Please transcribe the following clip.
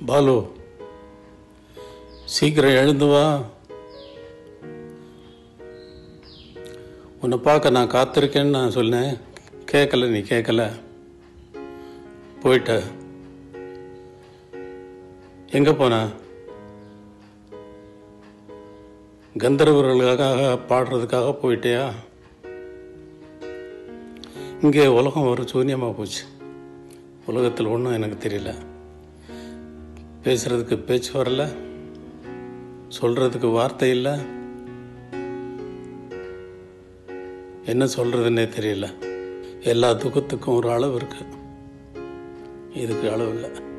பாலு சீக்கிரம் எழுந்து வா உன்னை பார்க்க நான் காத்திருக்கேன்னு நான் சொன்னேன் கேட்கல நீ கேட்கல போயிட்ட எங்கே போன கந்தர்வர்களுக்காக பாடுறதுக்காக போயிட்டியா இங்கே உலகம் ஒரு சூன்யமாக போச்சு உலகத்தில் ஒன்றும் எனக்கு தெரியல பேசுறதுக்கு பேச்சு வரல சொல்றதுக்கு வார்த்தை இல்லை என்ன சொல்றதுன்னே தெரியல எல்லா துக்கத்துக்கும் ஒரு அளவு இருக்கு இதுக்கு அளவு இல்லை